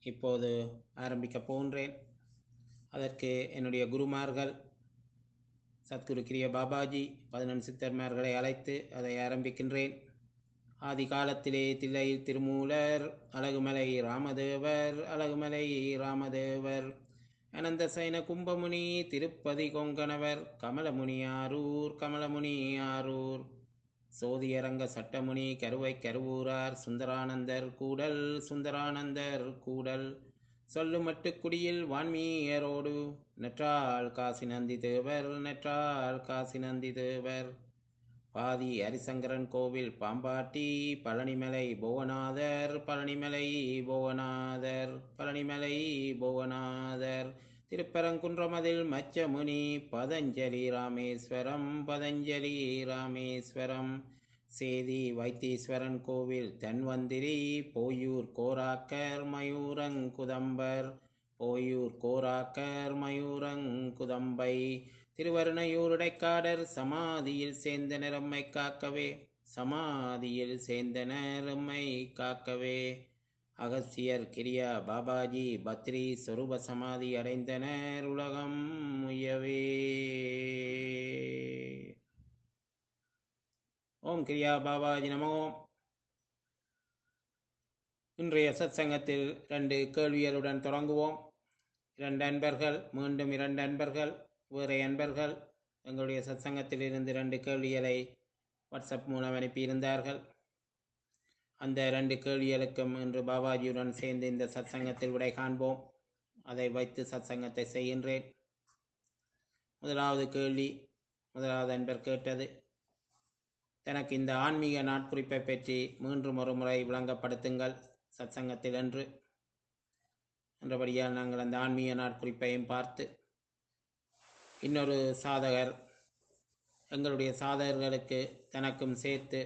இப்போது ஆரம்பிக்கப் போகின்றேன் அதற்கு என்னுடைய குருமார்கள் சத்குரு கிரிய பாபாஜி பதினெண் சித்தர்மார்களை அழைத்து அதை ஆரம்பிக்கின்றேன் ஆதி காலத்திலே தில்லையில் திருமூலர் அழகுமலை ராமதேவர் அழகுமலை ராமதேவர் அனந்த சைன கும்பமுனி திருப்பதி கொங்கணவர் கமலமுனியாரூர் கமலமுனியாரூர் சோதியரங்க சட்டமுனி கருவை கருவூரார் சுந்தரானந்தர் கூடல் சுந்தரானந்தர் கூடல் சொல்லுமட்டு குடியில் வான்மீயரோடு நெற்றால் காசி நந்தி தேவர் நெற்றால் காசி நந்தி தேவர் பாதி ஹரிசங்கரன் கோவில் பாம்பாட்டி பழனிமலை புவனாதர் பழனிமலை புவனாதர் பழனிமலை புவனாதர் திருப்பரங்குன்றமதில் மச்சமுனி பதஞ்சலி ராமேஸ்வரம் பதஞ்சலி ராமேஸ்வரம் சேதி வைத்தீஸ்வரன் கோவில் தன்வந்திரி போயூர் கோராக்கர் மயூரங்குதம்பர் போயூர் கோராக்கர் மயூரங்குதம்பை திருவருணையூருடைக்காடர் சமாதியில் சேர்ந்த நிறம்மை காக்கவே சமாதியில் சேர்ந்த நிறம்மை காக்கவே அகஸ்தியர் கிரியா பாபாஜி பத்ரி சொரூப சமாதி அடைந்தனர் உலகம் முயவே ஓம் கிரியா பாபாஜி நமோ இன்றைய சத்சங்கத்தில் ரெண்டு கேள்விகளுடன் தொடங்குவோம் இரண்டு அன்பர்கள் மீண்டும் இரண்டு அன்பர்கள் வேறு அன்பர்கள் எங்களுடைய சத்சங்கத்தில் இருந்து ரெண்டு கேள்விகளை வாட்ஸ்அப் மூலம் அனுப்பியிருந்தார்கள் அந்த ரெண்டு கேள்விகளுக்கும் இன்று பாபாஜியுடன் சேர்ந்து இந்த சத்சங்கத்தில் விடை காண்போம் அதை வைத்து சத்சங்கத்தை செய்கின்றேன் முதலாவது கேள்வி முதலாவது அன்பர் கேட்டது தனக்கு இந்த ஆன்மீக நாட்குறிப்பை பற்றி மீண்டும் ஒரு முறை விளங்கப்படுத்துங்கள் சத்சங்கத்தில் என்று என்றபடியால் நாங்கள் அந்த ஆன்மீக நாட்குறிப்பையும் பார்த்து இன்னொரு சாதகர் எங்களுடைய சாதகர்களுக்கு தனக்கும் சேர்த்து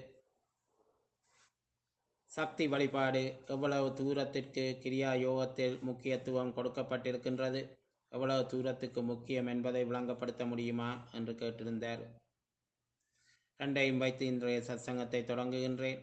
சக்தி வழிபாடு எவ்வளவு தூரத்திற்கு கிரியா யோகத்தில் முக்கியத்துவம் கொடுக்கப்பட்டிருக்கின்றது எவ்வளவு தூரத்துக்கு முக்கியம் என்பதை விளங்கப்படுத்த முடியுமா என்று கேட்டிருந்தார் ரெண்டையும் வைத்து இன்றைய சத்சங்கத்தை தொடங்குகின்றேன்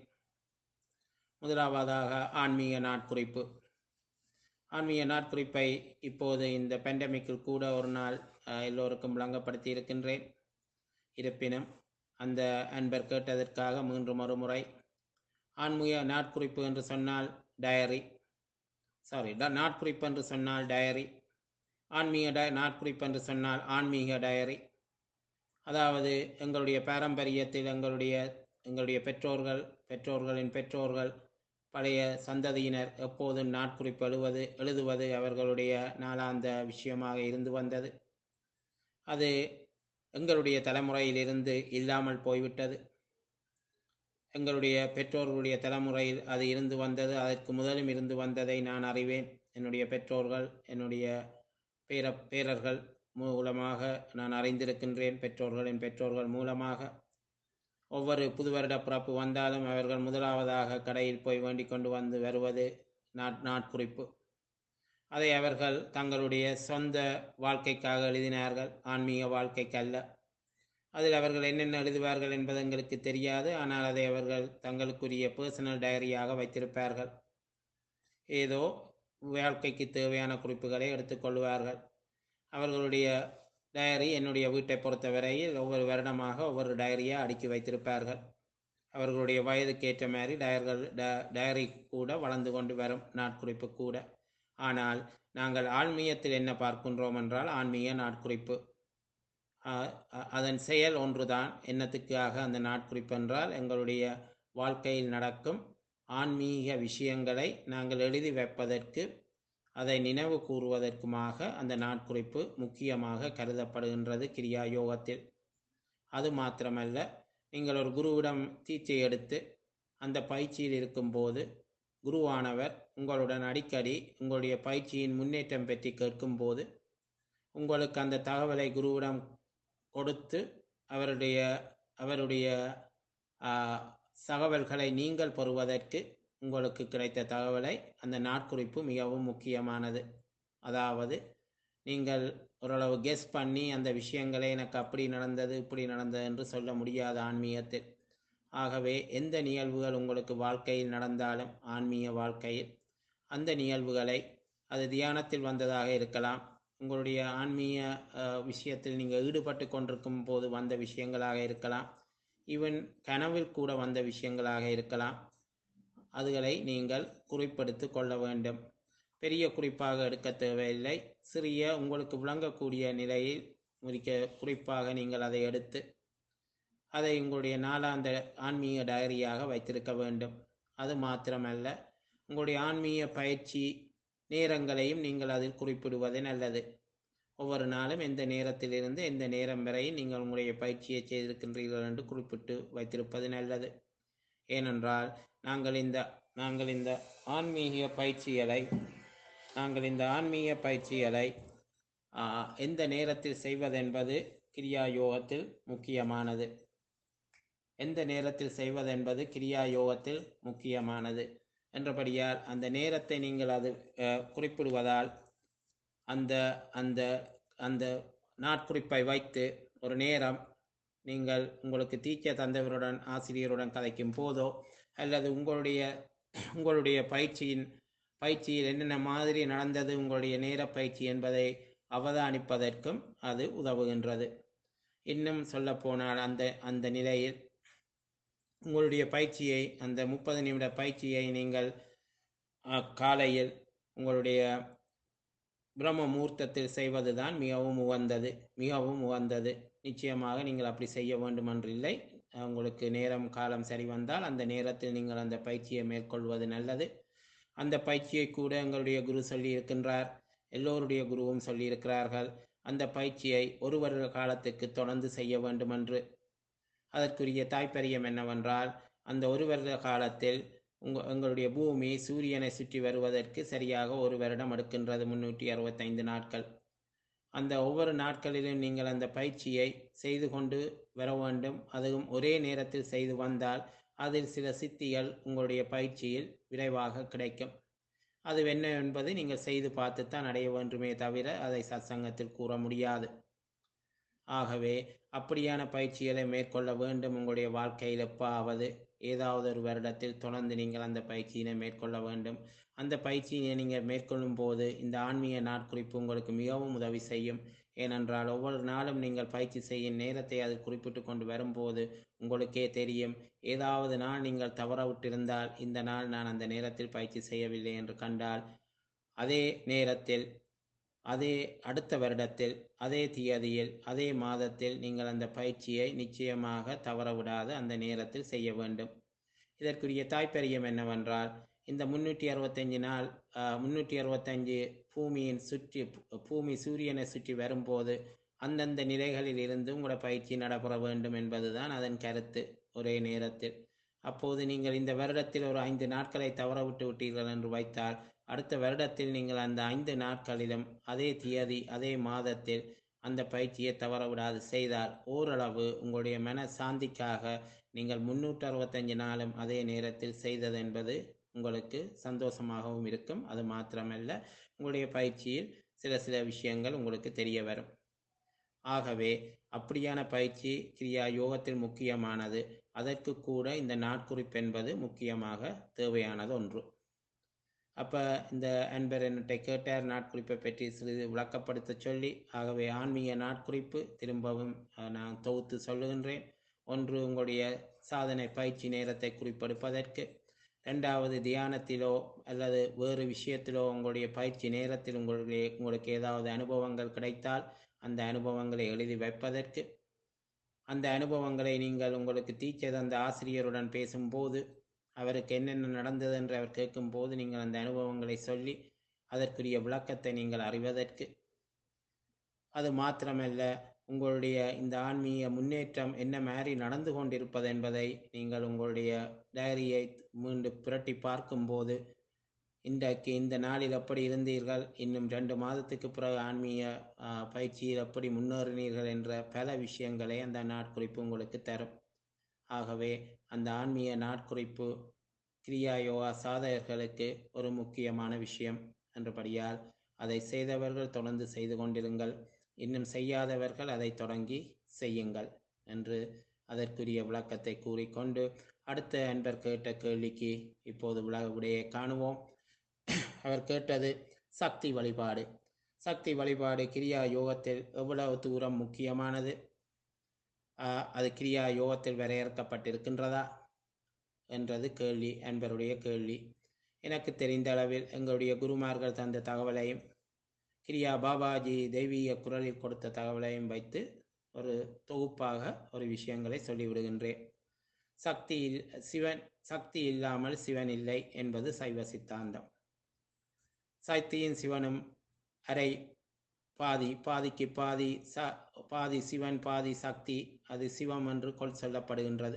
முதலாவதாக ஆன்மீக நாட்குறிப்பு ஆன்மீக நாட்குறிப்பை இப்போது இந்த பெண்டமிக்கில் கூட ஒரு நாள் எல்லோருக்கும் விளங்கப்படுத்தி இருக்கின்றேன் இருப்பினும் அந்த அன்பர் கேட்டதற்காக மீண்டும் ஒரு முறை ஆன்மீக நாட்குறிப்பு என்று சொன்னால் டயரி சாரி நாட்குறிப்பு என்று சொன்னால் டயரி ஆன்மீக ட நாட்குறிப்பு என்று சொன்னால் ஆன்மீக டயரி அதாவது எங்களுடைய பாரம்பரியத்தில் எங்களுடைய எங்களுடைய பெற்றோர்கள் பெற்றோர்களின் பெற்றோர்கள் பழைய சந்ததியினர் எப்போதும் நாட்குறிப்பு எழுவது எழுதுவது அவர்களுடைய நாளாந்த விஷயமாக இருந்து வந்தது அது எங்களுடைய தலைமுறையிலிருந்து இல்லாமல் போய்விட்டது எங்களுடைய பெற்றோர்களுடைய தலைமுறையில் அது இருந்து வந்தது அதற்கு முதலும் இருந்து வந்ததை நான் அறிவேன் என்னுடைய பெற்றோர்கள் என்னுடைய பேர பேரர்கள் மூலமாக நான் அறிந்திருக்கின்றேன் பெற்றோர்களின் பெற்றோர்கள் மூலமாக ஒவ்வொரு புது வருட பிறப்பு வந்தாலும் அவர்கள் முதலாவதாக கடையில் போய் வேண்டிக் கொண்டு வந்து வருவது நாட் நாட்குறிப்பு அதை அவர்கள் தங்களுடைய சொந்த வாழ்க்கைக்காக எழுதினார்கள் ஆன்மீக வாழ்க்கைக்கு அல்ல அதில் அவர்கள் என்னென்ன எழுதுவார்கள் என்பது எங்களுக்கு தெரியாது ஆனால் அதை அவர்கள் தங்களுக்குரிய பர்சனல் டைரியாக வைத்திருப்பார்கள் ஏதோ வாழ்க்கைக்கு தேவையான குறிப்புகளை எடுத்துக்கொள்வார்கள் அவர்களுடைய டைரி என்னுடைய வீட்டை பொறுத்தவரையில் ஒவ்வொரு வருடமாக ஒவ்வொரு டைரியாக அடுக்கி வைத்திருப்பார்கள் அவர்களுடைய வயதுக்கு ஏற்ற மாதிரி டயர்கள் டைரி கூட வளர்ந்து கொண்டு வரும் நாட்குறிப்பு கூட ஆனால் நாங்கள் ஆன்மீகத்தில் என்ன பார்க்கின்றோம் என்றால் ஆன்மீக நாட்குறிப்பு அதன் செயல் ஒன்றுதான் என்னத்துக்காக அந்த நாட்குறிப்பு என்றால் எங்களுடைய வாழ்க்கையில் நடக்கும் ஆன்மீக விஷயங்களை நாங்கள் எழுதி வைப்பதற்கு அதை நினைவு கூறுவதற்குமாக அந்த நாட்குறிப்பு முக்கியமாக கருதப்படுகின்றது கிரியா யோகத்தில் அது மாத்திரமல்ல நீங்கள் ஒரு குருவிடம் தீட்சை எடுத்து அந்த பயிற்சியில் இருக்கும்போது குருவானவர் உங்களுடன் அடிக்கடி உங்களுடைய பயிற்சியின் முன்னேற்றம் பற்றி கேட்கும்போது உங்களுக்கு அந்த தகவலை குருவிடம் கொடுத்து அவருடைய அவருடைய தகவல்களை நீங்கள் பெறுவதற்கு உங்களுக்கு கிடைத்த தகவலை அந்த நாட்குறிப்பு மிகவும் முக்கியமானது அதாவது நீங்கள் ஓரளவு கெஸ் பண்ணி அந்த விஷயங்களை எனக்கு அப்படி நடந்தது இப்படி நடந்தது என்று சொல்ல முடியாத ஆன்மீகத்தில் ஆகவே எந்த நிகழ்வுகள் உங்களுக்கு வாழ்க்கையில் நடந்தாலும் ஆன்மீக வாழ்க்கையில் அந்த நிகழ்வுகளை அது தியானத்தில் வந்ததாக இருக்கலாம் உங்களுடைய ஆன்மீக அஹ், விஷயத்தில் நீங்கள் ஈடுபட்டு கொண்டிருக்கும் போது வந்த விஷயங்களாக இருக்கலாம் ஈவன் கனவில் கூட வந்த விஷயங்களாக இருக்கலாம் அதுகளை நீங்கள் குறிப்பெடுத்து கொள்ள வேண்டும் பெரிய குறிப்பாக எடுக்க தேவையில்லை சிறிய உங்களுக்கு விளங்கக்கூடிய நிலையில் முடிக்க குறிப்பாக நீங்கள் அதை எடுத்து அதை உங்களுடைய நாளாந்த ஆன்மீக டயரியாக வைத்திருக்க வேண்டும் அது மாத்திரமல்ல உங்களுடைய ஆன்மீக பயிற்சி நேரங்களையும் நீங்கள் அதில் குறிப்பிடுவது நல்லது ஒவ்வொரு நாளும் எந்த நேரத்திலிருந்து எந்த நேரம் வரை நீங்கள் உங்களுடைய பயிற்சியை செய்திருக்கின்றீர்கள் என்று குறிப்பிட்டு வைத்திருப்பது நல்லது ஏனென்றால் நாங்கள் இந்த நாங்கள் இந்த ஆன்மீக பயிற்சிகளை நாங்கள் இந்த ஆன்மீக பயிற்சிகளை ஆ, எந்த நேரத்தில் செய்வதென்பது கிரியா யோகத்தில் முக்கியமானது எந்த நேரத்தில் செய்வதென்பது கிரியா யோகத்தில் முக்கியமானது என்றபடியால் அந்த நேரத்தை நீங்கள் அது அஹ், குறிப்பிடுவதால் அந்த அந்த அந்த நாட்குறிப்பை வைத்து ஒரு நேரம் நீங்கள் உங்களுக்கு டீச்சர் தந்தவருடன் ஆசிரியருடன் கதைக்கும் போதோ அல்லது உங்களுடைய உங்களுடைய பயிற்சியின் பயிற்சியில் என்னென்ன மாதிரி நடந்தது உங்களுடைய நேர பயிற்சி என்பதை அவதானிப்பதற்கும் அது உதவுகின்றது இன்னும் சொல்லப்போனால் அந்த அந்த நிலையில் உங்களுடைய பயிற்சியை அந்த முப்பது நிமிட பயிற்சியை நீங்கள் அஹ், காலையில் உங்களுடைய பிரம்ம முகூர்த்தத்தில் செய்வதுதான் மிகவும் உகந்தது மிகவும் உகந்தது நிச்சயமாக நீங்கள் அப்படி செய்ய வேண்டும் என்றில்லை அஹ், உங்களுக்கு நேரம் காலம் சரி வந்தால் அந்த நேரத்தில் நீங்கள் அந்த பயிற்சியை மேற்கொள்வது நல்லது அந்த பயிற்சியை கூட எங்களுடைய குரு சொல்லி இருக்கின்றார் எல்லோருடைய குருவும் சொல்லியிருக்கிறார்கள் அந்த பயிற்சியை ஒரு வருட காலத்துக்கு தொடர்ந்து செய்ய வேண்டும் என்று அதற்குரிய தாய்ப்பரியம் என்னவென்றால் அந்த ஒரு வருட காலத்தில் உங்க எங்களுடைய பூமி சூரியனை சுற்றி வருவதற்கு சரியாக ஒரு வருடம் எடுக்கின்றது முன்னூற்றி அறுபத்தைந்து நாட்கள் அந்த ஒவ்வொரு நாட்களிலும் நீங்கள் அந்த பயிற்சியை செய்து கொண்டு வர வேண்டும் அதுவும் ஒரே நேரத்தில் செய்து வந்தால் அதில் சில சித்திகள் உங்களுடைய பயிற்சியில் விரைவாக கிடைக்கும் அது என்ன என்பது நீங்கள் செய்து பார்த்துத்தான் அடைய வேண்டுமே தவிர அதை சத்சங்கத்தில் கூற முடியாது ஆகவே அப்படியான பயிற்சிகளை மேற்கொள்ள வேண்டும் உங்களுடைய வாழ்க்கையில் எப்பாவது ஏதாவது ஒரு வருடத்தில் தொடர்ந்து நீங்கள் அந்த பயிற்சியினை மேற்கொள்ள வேண்டும் அந்த பயிற்சியினை நீங்கள் மேற்கொள்ளும் போது இந்த ஆன்மீக நாட்குறிப்பு உங்களுக்கு மிகவும் உதவி செய்யும் ஏனென்றால் ஒவ்வொரு நாளும் நீங்கள் பயிற்சி செய்யும் நேரத்தை அதில் குறிப்பிட்டு கொண்டு வரும்போது உங்களுக்கே தெரியும் ஏதாவது நாள் நீங்கள் தவற விட்டிருந்தால் இந்த நாள் நான் அந்த நேரத்தில் பயிற்சி செய்யவில்லை என்று கண்டால் அதே நேரத்தில் அதே அடுத்த வருடத்தில் அதே தியதியில் அதே மாதத்தில் நீங்கள் அந்த பயிற்சியை நிச்சயமாக தவறவிடாது அந்த நேரத்தில் செய்ய வேண்டும் இதற்குரிய தாய்ப்பரியம் என்னவென்றால் இந்த முன்னூற்றி அறுபத்தஞ்சு நாள் முன்னூற்றி அறுபத்தஞ்சு பூமியின் சுற்றி பூமி சூரியனை சுற்றி வரும்போது அந்தந்த நிலைகளில் இருந்து உங்களோட பயிற்சி நடைபெற வேண்டும் என்பதுதான் அதன் கருத்து ஒரே நேரத்தில் அப்போது நீங்கள் இந்த வருடத்தில் ஒரு ஐந்து நாட்களை தவற விட்டு விட்டீர்கள் என்று வைத்தால் அடுத்த வருடத்தில் நீங்கள் அந்த ஐந்து நாட்களிலும் அதே தியதி அதே மாதத்தில் அந்த பயிற்சியை தவற விடாது செய்தால் ஓரளவு உங்களுடைய மன சாந்திக்காக நீங்கள் முன்னூற்று அறுபத்தஞ்சு நாளும் அதே நேரத்தில் செய்தது என்பது உங்களுக்கு சந்தோஷமாகவும் இருக்கும் அது மாத்திரமல்ல உங்களுடைய பயிற்சியில் சில சில விஷயங்கள் உங்களுக்கு தெரிய வரும் ஆகவே அப்படியான பயிற்சி கிரியா யோகத்தில் முக்கியமானது அதற்கு கூட இந்த நாட்குறிப்பு என்பது முக்கியமாக தேவையானது ஒன்று அப்போ இந்த அன்பர் என்னட்டை கேட்டார் நாட்குறிப்பை பற்றி சிறிது விளக்கப்படுத்த சொல்லி ஆகவே ஆன்மீக நாட்குறிப்பு திரும்பவும் அஹ், நான் தொகுத்து சொல்லுகின்றேன் ஒன்று உங்களுடைய சாதனை பயிற்சி நேரத்தை குறிப்பெடுப்பதற்கு ரெண்டாவது தியானத்திலோ அல்லது வேறு விஷயத்திலோ உங்களுடைய பயிற்சி நேரத்தில் உங்களுடைய உங்களுக்கு ஏதாவது அனுபவங்கள் கிடைத்தால் அந்த அனுபவங்களை எழுதி வைப்பதற்கு அந்த அனுபவங்களை நீங்கள் உங்களுக்கு டீச்சர் அந்த ஆசிரியருடன் பேசும்போது அவருக்கு என்னென்ன நடந்தது என்று அவர் கேட்கும்போது நீங்கள் அந்த அனுபவங்களை சொல்லி அதற்குரிய விளக்கத்தை நீங்கள் அறிவதற்கு அது மாத்திரமல்ல உங்களுடைய இந்த ஆன்மீக முன்னேற்றம் என்ன மாதிரி நடந்து கொண்டிருப்பது என்பதை நீங்கள் உங்களுடைய டைரியை மீண்டும் புரட்டி பார்க்கும்போது இன்றைக்கு இந்த நாளில் எப்படி இருந்தீர்கள் இன்னும் ரெண்டு மாதத்துக்கு பிறகு ஆன்மீக ஆ, பயிற்சியில் எப்படி முன்னேறினீர்கள் என்ற பல விஷயங்களை அந்த நாட்குறிப்பு உங்களுக்கு தரும் ஆகவே அந்த ஆன்மீக நாட்குறிப்பு கிரியா யோகா சாதகர்களுக்கு ஒரு முக்கியமான விஷயம் என்றபடியால் அதை செய்தவர்கள் தொடர்ந்து செய்து கொண்டிருங்கள் இன்னும் செய்யாதவர்கள் அதை தொடங்கி செய்யுங்கள் என்று அதற்குரிய விளக்கத்தை கூறிக்கொண்டு அடுத்த அன்பர் கேட்ட கேள்விக்கு இப்போது விள விடையை காணுவோம் அவர் கேட்டது சக்தி வழிபாடு சக்தி வழிபாடு கிரியா யோகத்தில் எவ்வளவு தூரம் முக்கியமானது ஆஹ், அது கிரியா யோகத்தில் வரையறுக்கப்பட்டிருக்கின்றதா என்றது கேள்வி அன்பருடைய கேள்வி எனக்கு தெரிந்த அளவில் எங்களுடைய குருமார்கள் தந்த தகவலையும் கிரியா பாபாஜி தெய்வீக குரலில் கொடுத்த தகவலையும் வைத்து ஒரு தொகுப்பாக ஒரு விஷயங்களை சொல்லிவிடுகின்றேன் சக்தி இல்- சிவன் சக்தி இல்லாமல் சிவன் இல்லை என்பது சைவ சித்தாந்தம் சக்தியின் சிவனும் அரை பாதி பாதிக்கு பாதி ச பாதி சிவன் பாதி சக்தி அது சிவம் என்று கொள் சொல்லப்படுகின்றது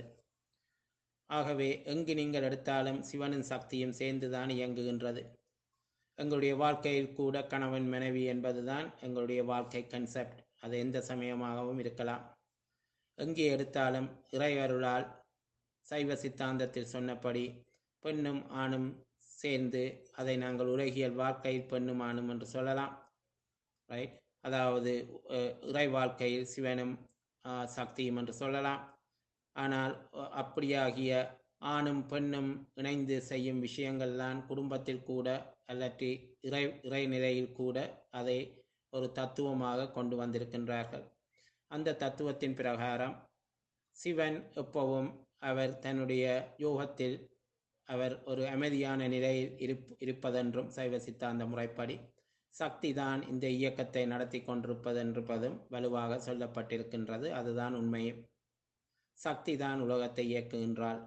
ஆகவே எங்கு நீங்கள் எடுத்தாலும் சிவனும் சக்தியும் சேர்ந்துதான் இயங்குகின்றது எங்களுடைய வாழ்க்கையில் கூட கணவன் மனைவி என்பதுதான் எங்களுடைய வாழ்க்கை கன்செப்ட் அது எந்த சமயமாகவும் இருக்கலாம் எங்கே எடுத்தாலும் இறையருளால் சைவ சித்தாந்தத்தில் சொன்னபடி பெண்ணும் ஆணும் சேர்ந்து அதை நாங்கள் உலகியல் வாழ்க்கையில் பெண்ணும் ஆணும் என்று சொல்லலாம் ரைட் அதாவது அஹ், இறை வாழ்க்கையில் சிவனும் ஆஹ், சக்தியும் என்று சொல்லலாம் ஆனால் அஹ், அப்படியாகிய ஆணும் பெண்ணும் இணைந்து செய்யும் விஷயங்கள்தான் குடும்பத்தில் கூட அல்லற்றி இறை இறைநிலையில் கூட அதை ஒரு தத்துவமாக கொண்டு வந்திருக்கின்றார்கள் அந்த தத்துவத்தின் பிரகாரம் சிவன் எப்பவும் அவர் தன்னுடைய யோகத்தில் அவர் ஒரு அமைதியான நிலையில் இருப் இருப்பதென்றும் சைவ சித்தாந்த முறைப்படி சக்தி தான் இந்த இயக்கத்தை நடத்தி கொண்டிருப்பதென்பதும் வலுவாக சொல்லப்பட்டிருக்கின்றது அதுதான் உண்மையும் சக்தி தான் உலகத்தை இயக்குகின்றாள்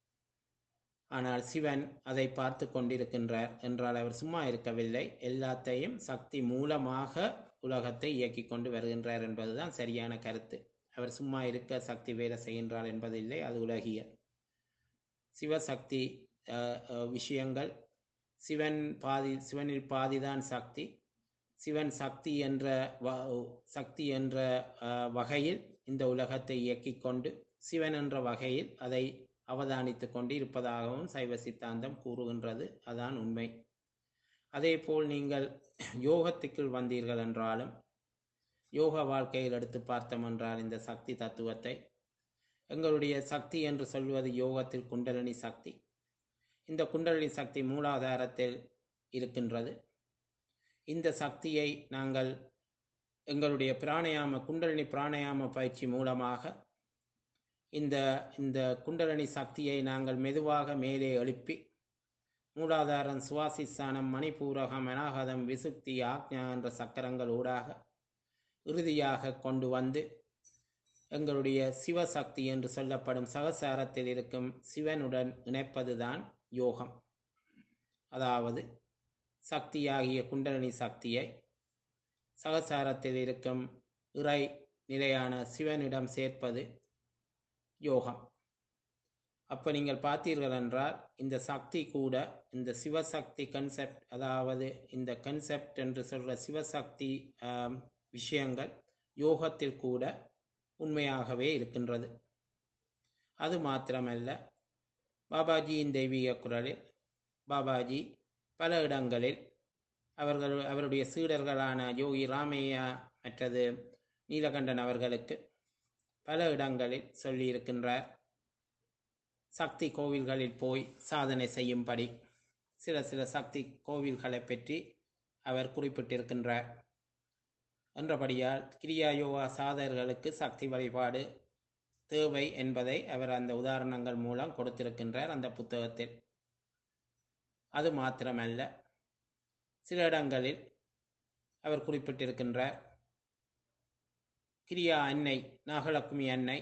ஆனால் சிவன் அதை பார்த்து கொண்டிருக்கின்றார் என்றால் அவர் சும்மா இருக்கவில்லை எல்லாத்தையும் சக்தி மூலமாக உலகத்தை இயக்கிக் கொண்டு வருகின்றார் என்பதுதான் சரியான கருத்து அவர் சும்மா இருக்க சக்தி வேலை செய்கின்றார் என்பதில்லை அது உலகியல் சிவசக்தி அஹ், அஹ், விஷயங்கள் சிவன் பாதி சிவனில் பாதிதான் சக்தி சிவன் சக்தி என்ற வ- சக்தி என்ற அஹ், வகையில் இந்த உலகத்தை இயக்கிக் கொண்டு சிவன் என்ற வகையில் அதை அவதானித்துக் கொண்டு இருப்பதாகவும் சைவ சித்தாந்தம் கூறுகின்றது அதான் உண்மை அதேபோல் நீங்கள் யோகத்துக்குள் வந்தீர்கள் என்றாலும் யோக வாழ்க்கையில் எடுத்து பார்த்தோம் என்றால் இந்த சக்தி தத்துவத்தை எங்களுடைய சக்தி என்று சொல்வது யோகத்தில் குண்டலினி சக்தி இந்த குண்டலினி சக்தி மூலாதாரத்தில் இருக்கின்றது இந்த சக்தியை நாங்கள் எங்களுடைய பிராணயாம குண்டலினி பிராணயாம பயிற்சி மூலமாக இந்த இந்த குண்டலினி சக்தியை நாங்கள் மெதுவாக மேலே எழுப்பி மூலாதாரம் சுவாசிஸ்தானம் மணிபூரகம் அனாகதம் விசுக்தி ஆக்ஞா என்ற சக்கரங்கள் ஊடாக இறுதியாக கொண்டு வந்து எங்களுடைய சிவசக்தி என்று சொல்லப்படும் சகசாரத்தில் இருக்கும் சிவனுடன் இணைப்பதுதான் யோகம் அதாவது சக்தியாகிய குண்டலினி சக்தியை சகசாரத்தில் இருக்கும் இறை நிலையான சிவனிடம் சேர்ப்பது யோகம் அப்ப நீங்கள் பார்த்தீர்கள் என்றால் இந்த சக்தி கூட இந்த சிவசக்தி கன்செப்ட் அதாவது இந்த கன்செப்ட் என்று சொல்ற சிவசக்தி ஆம், விஷயங்கள் யோகத்தில் கூட உண்மையாகவே இருக்கின்றது அது மாத்திரமல்ல பாபாஜியின் தெய்வீக குரலில் பாபாஜி பல இடங்களில் அவர்கள் அவருடைய சீடர்களான யோகி ராமையா மற்றது நீலகண்டன் அவர்களுக்கு பல இடங்களில் சொல்லியிருக்கின்றார் சக்தி கோவில்களில் போய் சாதனை செய்யும்படி சில சில சக்தி கோவில்களை பற்றி அவர் குறிப்பிட்டிருக்கின்றார் என்றபடியால் கிரியா யோகா சாதகர்களுக்கு சக்தி வழிபாடு தேவை என்பதை அவர் அந்த உதாரணங்கள் மூலம் கொடுத்திருக்கின்றார் அந்த புத்தகத்தில் அது மாத்திரமல்ல சில இடங்களில் அவர் குறிப்பிட்டிருக்கின்றார் கிரியா அன்னை நாகலட்சுமி அன்னை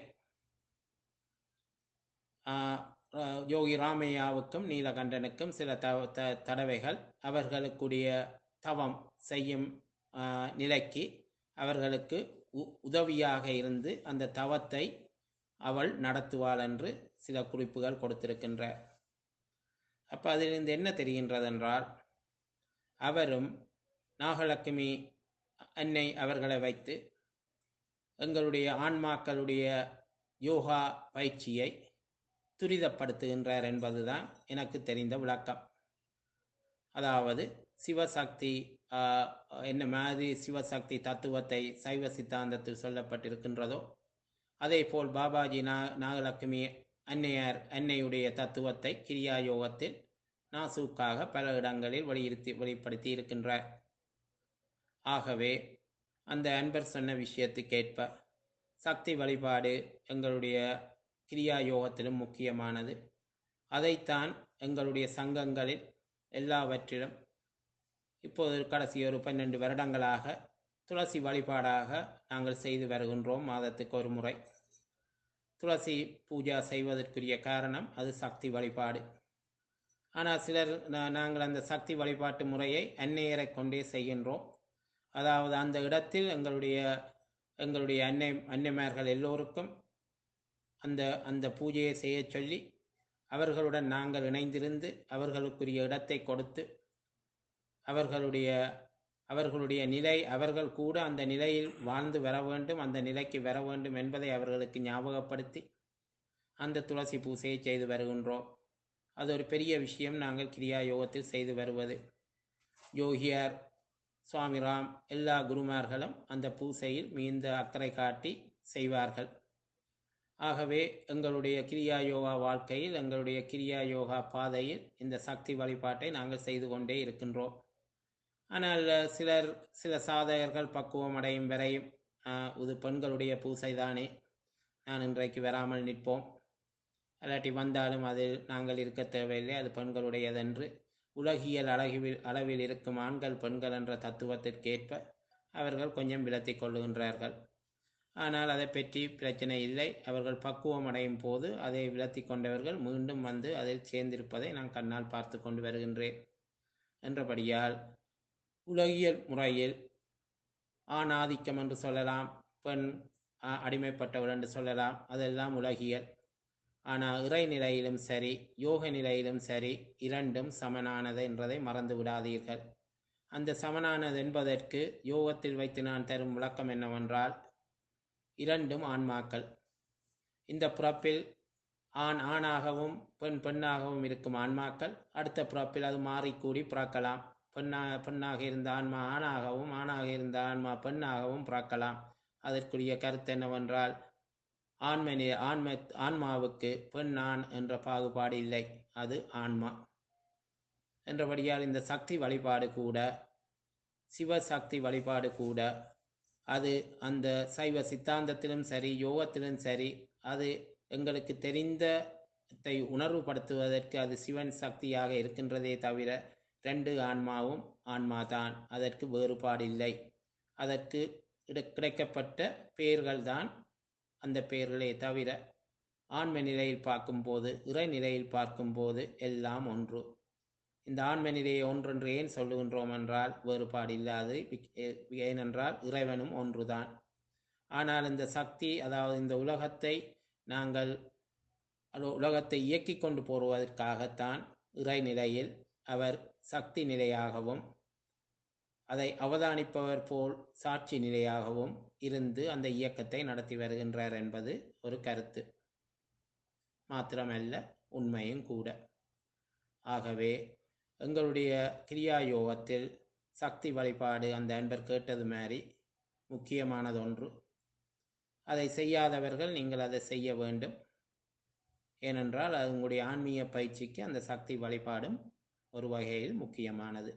ஆஹ், ஆஹ், யோகி ராமையாவுக்கும் நீலகண்டனுக்கும் சில த த- தடவைகள் அவர்களுக்குடைய தவம் செய்யும் ஆஹ், நிலைக்கு அவர்களுக்கு உ- உதவியாக இருந்து அந்த தவத்தை அவள் நடத்துவாள் என்று சில குறிப்புகள் கொடுத்திருக்கின்றார் அப்ப அதிலிருந்து என்ன தெரிகின்றதென்றால் அவரும் நாகலட்சுமி அன்னை அவர்களை வைத்து எங்களுடைய ஆன்மாக்களுடைய யோகா பயிற்சியை துரிதப்படுத்துகின்றார் என்பதுதான் எனக்கு தெரிந்த விளக்கம் அதாவது சிவசக்தி ஆஹ், என்ன மாதிரி சிவசக்தி தத்துவத்தை சைவ சித்தாந்தத்தில் சொல்லப்பட்டிருக்கின்றதோ அதே போல் பாபாஜி நா நாகலட்சுமி அன்னையார் அன்னையுடைய தத்துவத்தை கிரியா யோகத்தில் நாசூக்காக பல இடங்களில் வெளியிருத்தி வெளிப்படுத்தி இருக்கின்றார் ஆகவே அந்த அன்பர் சொன்ன விஷயத்துக்கேற்ப சக்தி வழிபாடு எங்களுடைய கிரியா யோகத்திலும் முக்கியமானது அதைத்தான் எங்களுடைய சங்கங்களில் எல்லாவற்றிலும் இப்போது கடைசி ஒரு பன்னெண்டு வருடங்களாக துளசி வழிபாடாக நாங்கள் செய்து வருகின்றோம் மாதத்துக்கு ஒரு முறை துளசி பூஜா செய்வதற்குரிய காரணம் அது சக்தி வழிபாடு ஆனால் சிலர் நா- நாங்கள் அந்த சக்தி வழிபாட்டு முறையை அன்னையரை கொண்டே செய்கின்றோம் அதாவது அந்த இடத்தில் எங்களுடைய எங்களுடைய அன்னை அன்னைமார்கள் எல்லோருக்கும் அந்த அந்த பூஜையை செய்ய சொல்லி அவர்களுடன் நாங்கள் இணைந்திருந்து அவர்களுக்குரிய இடத்தை கொடுத்து அவர்களுடைய அவர்களுடைய நிலை அவர்கள் கூட அந்த நிலையில் வாழ்ந்து வர வேண்டும் அந்த நிலைக்கு வர வேண்டும் என்பதை அவர்களுக்கு ஞாபகப்படுத்தி அந்த துளசி பூசையை செய்து வருகின்றோம் அது ஒரு பெரிய விஷயம் நாங்கள் கிரியா யோகத்தில் செய்து வருவது யோகியார் சுவாமிராம் எல்லா குருமார்களும் அந்த பூசையில் மிகுந்த அக்கறை காட்டி செய்வார்கள் ஆகவே எங்களுடைய கிரியா யோகா வாழ்க்கையில் எங்களுடைய கிரியா யோகா பாதையில் இந்த சக்தி வழிபாட்டை நாங்கள் செய்து கொண்டே இருக்கின்றோம் ஆனால் அஹ், சிலர் சில சாதகர்கள் பக்குவம் அடையும் வரையும் ஆஹ், இது பெண்களுடைய பூசை தானே நான் இன்றைக்கு வராமல் நிற்போம் அல்லாட்டி வந்தாலும் அதில் நாங்கள் இருக்க தேவையில்லை அது பெண்களுடையதென்று உலகியல் அளவில் அளவில் இருக்கும் ஆண்கள் பெண்கள் என்ற தத்துவத்திற்கேற்ப அவர்கள் கொஞ்சம் விலத்திக் கொள்ளுகின்றார்கள் ஆனால் அதை பற்றி பிரச்சனை இல்லை அவர்கள் பக்குவம் அடையும் போது அதை விலத்தி கொண்டவர்கள் மீண்டும் வந்து அதில் சேர்ந்திருப்பதை நான் கண்ணால் பார்த்து கொண்டு வருகின்றேன் என்றபடியால் உலகியல் முறையில் ஆண் ஆதிக்கம் என்று சொல்லலாம் பெண் அ- அடிமைப்பட்டவள் என்று சொல்லலாம் அதெல்லாம் உலகியல் ஆனால் இறை நிலையிலும் சரி யோக நிலையிலும் சரி இரண்டும் சமனானது என்றதை மறந்து விடாதீர்கள் அந்த சமனானது என்பதற்கு யோகத்தில் வைத்து நான் தரும் விளக்கம் என்னவென்றால் இரண்டும் ஆன்மாக்கள் இந்த பிறப்பில் ஆண் ஆணாகவும் பெண் பெண்ணாகவும் இருக்கும் ஆன்மாக்கள் அடுத்த பிறப்பில் அது மாறிக்கூடி பிறக்கலாம் பெண்ணா பெண்ணாக இருந்த ஆன்மா ஆணாகவும் ஆணாக இருந்த ஆன்மா பெண்ணாகவும் பிறக்கலாம் அதற்குரிய கருத்து என்னவென்றால் ஆண்மனி ஆன்ம ஆன்மாவுக்கு பெண் ஆண் என்ற பாகுபாடு இல்லை அது ஆன்மா என்றபடியால் இந்த சக்தி வழிபாடு கூட சிவசக்தி வழிபாடு கூட அது அந்த சைவ சித்தாந்தத்திலும் சரி யோகத்திலும் சரி அது எங்களுக்கு தெரிந்ததை உணர்வுபடுத்துவதற்கு அது சிவன் சக்தியாக இருக்கின்றதே தவிர ரெண்டு ஆன்மாவும் ஆன்மாதான் அதற்கு வேறுபாடு இல்லை அதற்கு இட- கிடைக்கப்பட்ட பெயர்கள்தான் அந்த பெயர்களே தவிர ஆன்ம நிலையில் பார்க்கும்போது இறை நிலையில் பார்க்கும்போது எல்லாம் ஒன்று இந்த ஆன்ம நிலையை ஒன்றென்று ஏன் சொல்லுகின்றோம் என்றால் வேறுபாடு இல்லாது ஏ- ஏனென்றால் இறைவனும் ஒன்றுதான் ஆனால் இந்த சக்தி அதாவது இந்த உலகத்தை நாங்கள் அது உலகத்தை இயக்கி கொண்டு போவதற்காகத்தான் இறை நிலையில் அவர் சக்தி நிலையாகவும் அதை அவதானிப்பவர் போல் சாட்சி நிலையாகவும் இருந்து அந்த இயக்கத்தை நடத்தி வருகின்றார் என்பது ஒரு கருத்து மாத்திரமல்ல உண்மையும் கூட ஆகவே எங்களுடைய கிரியா யோகத்தில் சக்தி வழிபாடு அந்த அன்பர் கேட்டது மாதிரி முக்கியமானது ஒன்று அதை செய்யாதவர்கள் நீங்கள் அதை செய்ய வேண்டும் ஏனென்றால் அது உங்களுடைய ஆன்மீக பயிற்சிக்கு அந்த சக்தி வழிபாடும் ஒரு வகையில் முக்கியமானது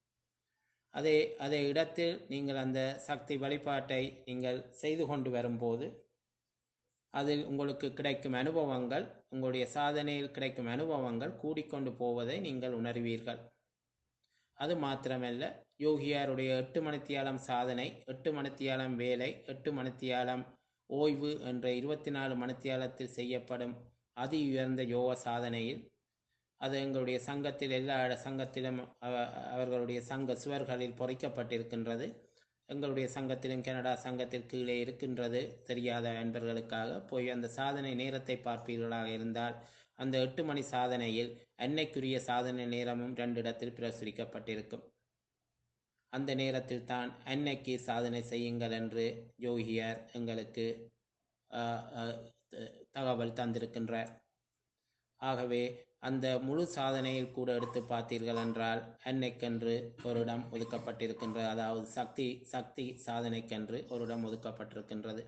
அதே அதே இடத்தில் நீங்கள் அந்த சக்தி வழிபாட்டை நீங்கள் செய்து கொண்டு வரும்போது அதில் உங்களுக்கு கிடைக்கும் அனுபவங்கள் உங்களுடைய சாதனையில் கிடைக்கும் அனுபவங்கள் கூடிக்கொண்டு போவதை நீங்கள் உணர்வீர்கள் அது மாத்திரமல்ல யோகியாருடைய எட்டு மணித்தியாலம் சாதனை எட்டு மணித்தியாலம் வேலை எட்டு மணித்தியாலம் ஓய்வு என்ற இருபத்தி நாலு மணித்தியாலத்தில் செய்யப்படும் அதி உயர்ந்த யோக சாதனையில் அது எங்களுடைய சங்கத்தில் எல்லா இட- சங்கத்திலும் அவ- அவர்களுடைய சங்க சுவர்களில் பொறிக்கப்பட்டிருக்கின்றது எங்களுடைய சங்கத்திலும் கனடா சங்கத்தில் கீழே இருக்கின்றது தெரியாத அன்பர்களுக்காக போய் அந்த சாதனை நேரத்தை பார்ப்பீர்களாக இருந்தால் அந்த எட்டு மணி சாதனையில் அன்னைக்குரிய சாதனை நேரமும் ரெண்டு இடத்தில் பிரசுரிக்கப்பட்டிருக்கும் அந்த நேரத்தில் தான் அன்னைக்கு சாதனை செய்யுங்கள் என்று யோகியார் எங்களுக்கு ஆஹ், ஆஹ், த- தகவல் தந்திருக்கின்றார் ஆகவே அந்த முழு சாதனையில் கூட எடுத்து பார்த்தீர்கள் என்றால் அன்னைக்கென்று ஒரு இடம் ஒதுக்கப்பட்டிருக்கின்றது அதாவது சக்தி சக்தி சாதனைக்கென்று ஒரு இடம் ஒதுக்கப்பட்டிருக்கின்றது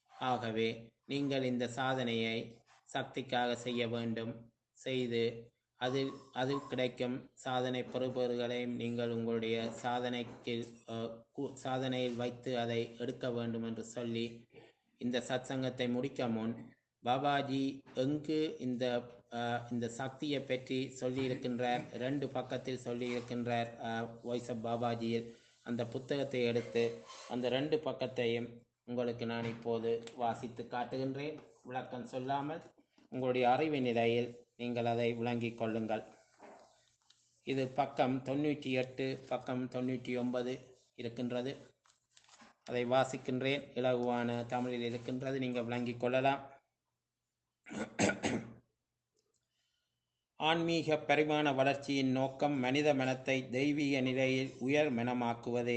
ஆகவே நீங்கள் இந்த சாதனையை சக்திக்காக செய்ய வேண்டும் செய்து அதில் அதில் கிடைக்கும் சாதனை பெறுபேறுகளையும் நீங்கள் உங்களுடைய சாதனைக்கு அஹ், கு- சாதனையில் வைத்து அதை எடுக்க வேண்டும் என்று சொல்லி இந்த சத்சங்கத்தை முடிக்க முன் பாபாஜி எங்கு இந்த அஹ், இந்த சக்தியை பற்றி சொல்லியிருக்கின்றார் ரெண்டு பக்கத்தில் சொல்லியிருக்கின்றார் வாய்ஸ் ஆஃப் பாபாஜியில் அந்த புத்தகத்தை எடுத்து அந்த ரெண்டு பக்கத்தையும் உங்களுக்கு நான் இப்போது வாசித்து காட்டுகின்றேன் விளக்கம் சொல்லாமல் உங்களுடைய அறிவு நிலையில் நீங்கள் அதை விளங்கிக் கொள்ளுங்கள் இது பக்கம் தொண்ணூற்றி எட்டு பக்கம் தொண்ணூற்றி ஒன்பது இருக்கின்றது அதை வாசிக்கின்றேன் இலகுவான தமிழில் இருக்கின்றது நீங்கள் விளங்கிக் கொள்ளலாம் ஆன்மீக பரிமாண வளர்ச்சியின் நோக்கம் மனித மனத்தை தெய்வீக நிலையில் உயர் மனமாக்குவதே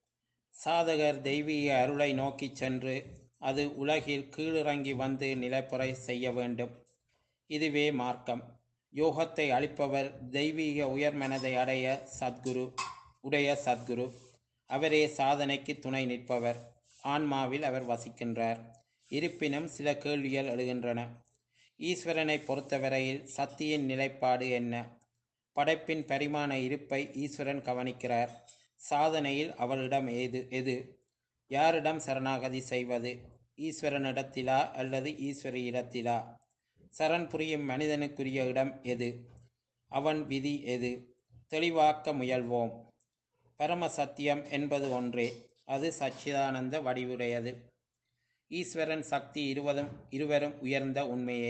சாதகர் தெய்வீக அருளை நோக்கிச் சென்று அது உலகில் கீழிறங்கி வந்து நிலைப்புறை செய்ய வேண்டும் இதுவே மார்க்கம் யோகத்தை அளிப்பவர் தெய்வீக உயர் மனதை அடைய சத்குரு உடைய சத்குரு அவரே சாதனைக்கு துணை நிற்பவர் ஆன்மாவில் அவர் வசிக்கின்றார் இருப்பினும் சில கேள்விகள் எழுகின்றன ஈஸ்வரனை பொறுத்தவரையில் சக்தியின் நிலைப்பாடு என்ன படைப்பின் பரிமாண இருப்பை ஈஸ்வரன் கவனிக்கிறார் சாதனையில் அவளிடம் ஏது எது யாரிடம் சரணாகதி செய்வது ஈஸ்வரனிடத்திலா அல்லது ஈஸ்வரியிடத்திலா சரண் புரியும் மனிதனுக்குரிய இடம் எது அவன் விதி எது தெளிவாக்க முயல்வோம் பரம சத்தியம் என்பது ஒன்றே அது சச்சிதானந்த வடிவுடையது ஈஸ்வரன் சக்தி இருவதும் இருவரும் உயர்ந்த உண்மையே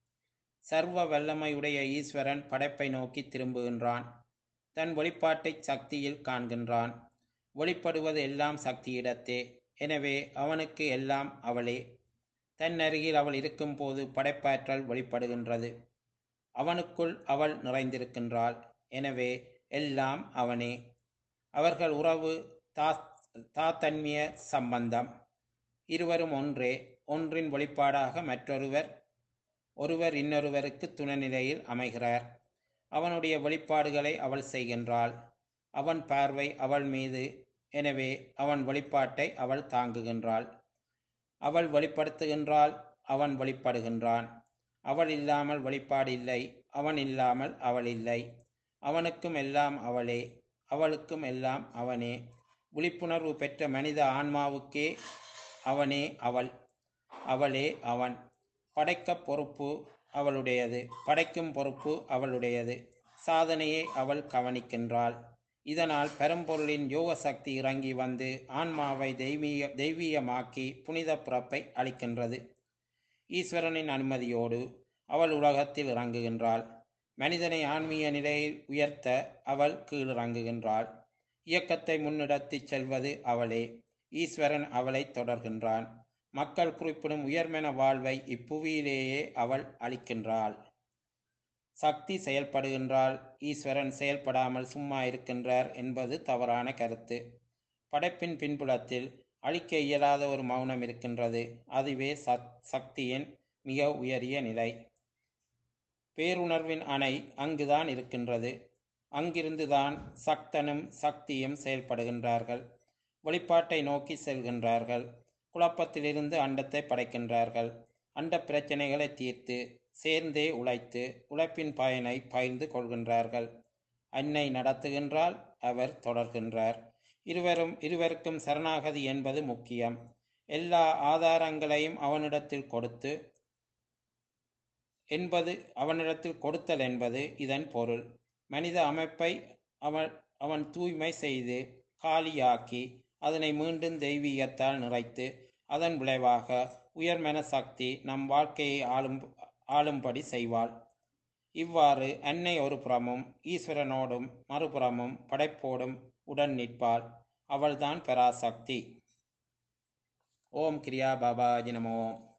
சர்வ வல்லமையுடைய ஈஸ்வரன் படைப்பை நோக்கி திரும்புகின்றான் தன் வெளிப்பாட்டை சக்தியில் காண்கின்றான் வெளிப்படுவது எல்லாம் சக்தியிடத்தே எனவே அவனுக்கு எல்லாம் அவளே தன் அருகில் அவள் இருக்கும்போது படைப்பாற்றல் வெளிப்படுகின்றது அவனுக்குள் அவள் நிறைந்திருக்கின்றாள் எனவே எல்லாம் அவனே அவர்கள் உறவு தா தாத்தன்மிய சம்பந்தம் இருவரும் ஒன்றே ஒன்றின் வெளிப்பாடாக மற்றொருவர் ஒருவர் இன்னொருவருக்கு துணைநிலையில் அமைகிறார் அவனுடைய வெளிப்பாடுகளை அவள் செய்கின்றாள் அவன் பார்வை அவள் மீது எனவே அவன் வெளிப்பாட்டை அவள் தாங்குகின்றாள் அவள் வெளிப்படுத்துகின்றாள் அவன் வெளிப்படுகின்றான் அவள் இல்லாமல் வெளிப்பாடு இல்லை அவன் இல்லாமல் அவள் இல்லை அவனுக்கும் எல்லாம் அவளே அவளுக்கும் எல்லாம் அவனே விழிப்புணர்வு பெற்ற மனித ஆன்மாவுக்கே அவனே அவள் அவளே அவன் படைக்க பொறுப்பு அவளுடையது படைக்கும் பொறுப்பு அவளுடையது சாதனையை அவள் கவனிக்கின்றாள் இதனால் பெரும்பொருளின் யோக சக்தி இறங்கி வந்து ஆன்மாவை தெய்வீக தெய்வீகமாக்கி புனித பிறப்பை அளிக்கின்றது ஈஸ்வரனின் அனுமதியோடு அவள் உலகத்தில் இறங்குகின்றாள் மனிதனை ஆன்மீக நிலையில் உயர்த்த அவள் கீழிறங்குகின்றாள் இயக்கத்தை முன்னெடுத்துச் செல்வது அவளே ஈஸ்வரன் அவளை தொடர்கின்றான் மக்கள் குறிப்பிடும் உயர்மென வாழ்வை இப்புவியிலேயே அவள் அளிக்கின்றாள் சக்தி செயல்படுகின்றால் ஈஸ்வரன் செயல்படாமல் சும்மா இருக்கின்றார் என்பது தவறான கருத்து படைப்பின் பின்புலத்தில் அழிக்க இயலாத ஒரு மௌனம் இருக்கின்றது அதுவே சத் சக்தியின் மிக உயரிய நிலை பேருணர்வின் அணை அங்குதான் இருக்கின்றது அங்கிருந்துதான் சக்தனும் சக்தியும் செயல்படுகின்றார்கள் வெளிப்பாட்டை நோக்கி செல்கின்றார்கள் குழப்பத்திலிருந்து அண்டத்தை படைக்கின்றார்கள் அண்ட பிரச்சனைகளை தீர்த்து சேர்ந்தே உழைத்து உழைப்பின் பயனை பகிர்ந்து கொள்கின்றார்கள் அன்னை நடத்துகின்றால் அவர் தொடர்கின்றார் இருவரும் இருவருக்கும் சரணாகதி என்பது முக்கியம் எல்லா ஆதாரங்களையும் அவனிடத்தில் கொடுத்து என்பது அவனிடத்தில் கொடுத்தல் என்பது இதன் பொருள் மனித அமைப்பை அவன் அவன் தூய்மை செய்து காலியாக்கி அதனை மீண்டும் தெய்வீகத்தால் நிறைத்து அதன் விளைவாக உயர்மன சக்தி நம் வாழ்க்கையை ஆளும் ஆளும்படி செய்வாள் இவ்வாறு அன்னை ஒரு புறமும் ஈஸ்வரனோடும் மறுபுறமும் படைப்போடும் உடன் நிற்பாள் அவள்தான் பராசக்தி ஓம் கிரியா பாபாஜி நமோ